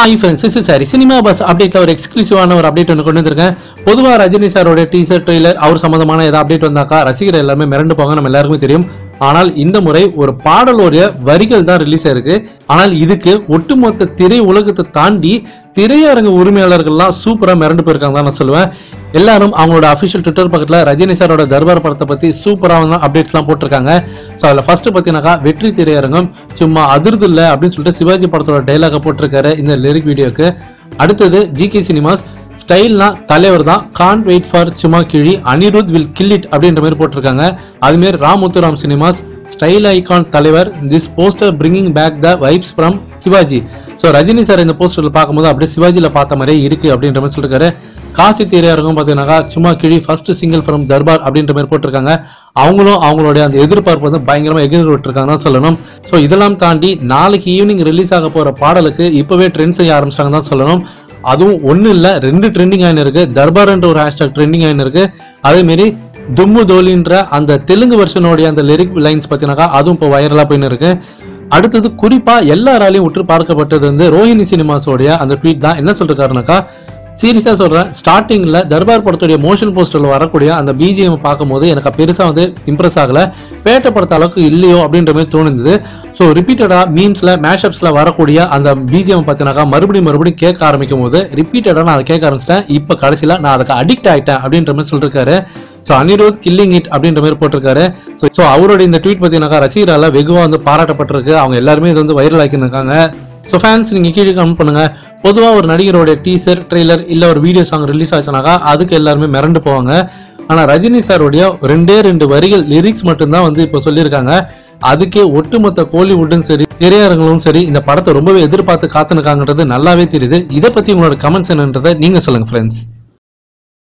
hi friends is sorry cinema buzz அப்டேட்ல ஒரு எக்ஸ்க்ளூசிவான ஒரு அப்டேட் ஒன்று கொண்டு வந்திருக்கேன் பொதுவாக ரஜினி சாரோட டீசர் ட்ரெய்லர் அவர் சம்பந்தமான ஏதாவது அப்டேட் வந்தாக்கா ரசிகர் எல்லாமே மிரண்டு போங்க நம்ம எல்லாருக்குமே தெரியும் ஆனால் இந்த முறை ஒரு பாடலோடைய வரிகள் தான் ரிலீஸ் ஆயிருக்கு ஆனால் இதுக்கு ஒட்டுமொத்த திரை உலகத்தை தாண்டி திரையரங்கு உரிமையாளர்கள்லாம் சூப்பரா மிரண்டு போயிருக்காங்க தான் நான் சொல்லுவேன் எல்லாரும் அவங்களோட அஃபிஷியல் ட்விட்டர் பக்கத்துல ரஜினி சாரோட தர்பார் படத்தை பத்தி சூப்பரான அப்டேட்ஸ்லாம் போட்டிருக்காங்க ஸோ அதில் ஃபர்ஸ்ட் பார்த்தீங்கன்னாக்கா வெற்றி திரையரங்கம் சும்மா அதிர்து இல்லை அப்படின்னு சொல்லிட்டு சிவாஜி படத்தோட டைலாக போட்டிருக்காரு இந்த லிரிக் வீடியோக்கு அடுத்தது ஜிகே சினிமாஸ் ஸ்டைல்னா தலைவர் தான் கான் வெயிட் ஃபார் சும்மா கிழி அனிருத் வில் கில் இட் அப்படின்ற மாதிரி போட்டிருக்காங்க அதுமாரி ராமுத்துராம் சினிமாஸ் ஸ்டைல் ஐகான் தலைவர் this poster bringing back the vibes from Sivaji so Rajini sir இந்த போஸ்டரில் பார்க்கும்போது அப்படியே சிவாஜியில் பார்த்த மாதிரியே இருக்கு அப்படின்ற மாதிரி சொல்லிருக்காரு காசி திரையரங்கம் பார்த்தீங்கன்னாக்கா சும்மா கிழி ஃபர்ஸ்ட் சிங்கிள் ஃப்ரம் தர்பார் அப்படின்ற மாதிரி போட்டிருக்காங்க அவங்களும் அவங்களுடைய அந்த எதிர்பார்ப்பு வந்து பயங்கரமாக எகிரி விட்டுருக்காங்க தான் சொல்லணும் ஸோ இதெல்லாம் தாண்டி நாளைக்கு ஈவினிங் ரிலீஸ் ஆக போகிற பாடலுக்கு இப்போவே ட்ரெண்ட் செய்ய ஆரம்பிச்சிட்டாங்க தான் சொல்லணும் அதுவும் ஒன்றும் இல்லை ரெண்டு ட்ரெண்டிங் ஆயின்னு இருக்கு தர்பார்ன்ற ஒரு ஹேஷ்டாக் ட்ரெண்டிங் ஆயின்னு இருக்கு அதேமாரி தும்மு தோலின்ற அந்த தெலுங்கு வெர்ஷனோடைய அந்த லிரிக் லைன்ஸ் பார்த்தீங்கன்னாக்கா அதுவும் இப்போ வைரலாக போயின்னு இருக்கு அடுத்தது குறிப்பா எல்லாராலையும் உற்று பார்க்கப்பட்டது வந்து ரோஹிணி சினிமாஸோடைய அந்த ட்வீட் தான் என்ன சொல்லிருக்காருனாக்கா சீரியஸா சொல்றேன் ஸ்டார்டிங்ல தர்பார் படத்துடைய மோஷன் போஸ்டர்ல வரக்கூடிய அந்த பிஜிஎம் பார்க்கும்போது எனக்கு பெருசா வந்து இம்ப்ரெஸ் ஆகல பேட்ட படத்த அளவுக்கு இல்லையோ அப்படின்ற மாதிரி தோணுது ஸோ ரிப்பீட்டடா மீம்ஸ்ல மேஷப்ஸ்ல வரக்கூடிய அந்த பிஜிஎம் பார்த்தீங்கன்னாக்கா மறுபடியும் மறுபடியும் கேட்க ஆரம்பிக்கும் போது ரிப்பீட்டடா நான் அதை கேட்க ஆரம்பிச்சிட்டேன் இப்போ கடைசியில நான் அதுக்கு அடிக்ட் ஆயிட்டேன் அப்படின்ற மாதிரி சொல்லிருக்காரு ஸோ அனிருத் கில்லிங் இட் அப்படின்ற மாதிரி போட்டிருக்காரு ஸோ ஸோ அவரோட இந்த ட்வீட் பார்த்தீங்கன்னாக்கா ரசிகரால வெகுவா வந்து பாராட்டப்பட்டிருக்கு அவங்க எல்லாருமே இது வந்து வைரல் ஆக்கியிருக்காங்க ஸோ ஃபேன்ஸ் நீங்கள் கீழே கமெண்ட் பண்ணுங்க பொதுவாக ஒரு நடிகரோட டீசர் ட்ரெய்லர் இல்லை ஒரு வீடியோ சாங் ரிலீஸ் ஆச்சுனாக்கா அதுக்கு எல்லாருமே மிரண்டு போவாங்க ஆனால் ரஜினி சாரோடைய ரெண்டே ரெண்டு வரிகள் லிரிக்ஸ் மட்டும்தான் வந்து இப்போ சொல்லியிருக்காங்க அதுக்கே ஒட்டுமொத்த கோலிவுட்டும் சரி திரையரங்களும் சரி இந்த படத்தை ரொம்பவே எதிர்பார்த்து காத்துனுக்காங்கன்றது நல்லாவே தெரியுது இதை பற்றி உங்களோட கமெண்ட்ஸ் என்னன்றதை நீங்கள் சொல்லுங்கள் ஃப்ரெண்ட்ஸ்